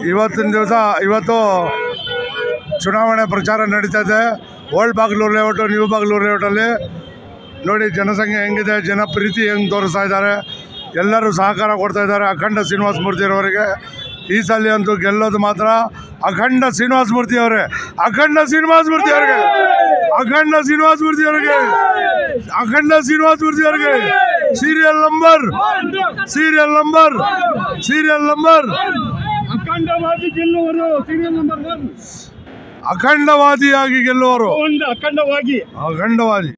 ಇವತ್ತಿನ ದಿವಸ ಇವತ್ತು ಚುನಾವಣೆ ಪ್ರಚಾರ ನಡೀತಾ ಇದೆ old Bagalur layout new Bagalur ಲೇಔಟಲ್ಲಿ ನೋಡಿ ಜನಸಂಖ್ಯೆ ಹೆಂಗಿದೆ ಜನ ಪ್ರೀತಿ ಹೆಂಗೆ ತೋರಿಸ್ತಾ ಇದ್ದಾರೆ ಎಲ್ಲರೂ ಸಹಕಾರ ಕೊಡ್ತಾ ಇದ್ದಾರೆ ಅಖಂಡ ಶ್ರೀನಿವಾಸ ಮೂರ್ತಿಯವರಿಗೆ ಈ ಸಲ ಅಂತೂ ಗೆಲ್ಲೋದು ಮಾತ್ರ ಅಖಂಡ ಶ್ರೀನಿವಾಸ ಮೂರ್ತಿ ಅವರೇ ಅಖಂಡ ಶ್ರೀನಿವಾಸ ಮೂರ್ತಿ ಅವರಿಗೆ ಅಖಂಡ ಶ್ರೀನಿವಾಸ ಮೂರ್ತಿ ಅವರಿಗೆ ಅಖಂಡ ಶ್ರೀನಿವಾಸ ಮೂರ್ತಿ ಅವರಿಗೆ serial number serial number serial number ಅಖಂಡವಾಗಿ ಗೆಲ್ಲುವರು ಸೀರಿಯಲ್ ನಂಬರ್ ಒನ್ ಅಖಂಡವಾದಿಯಾಗಿ ಗೆಲ್ಲುವರು ಒಂದು ಅಖಂಡವಾಗಿ ಅಖಂಡವಾದಿ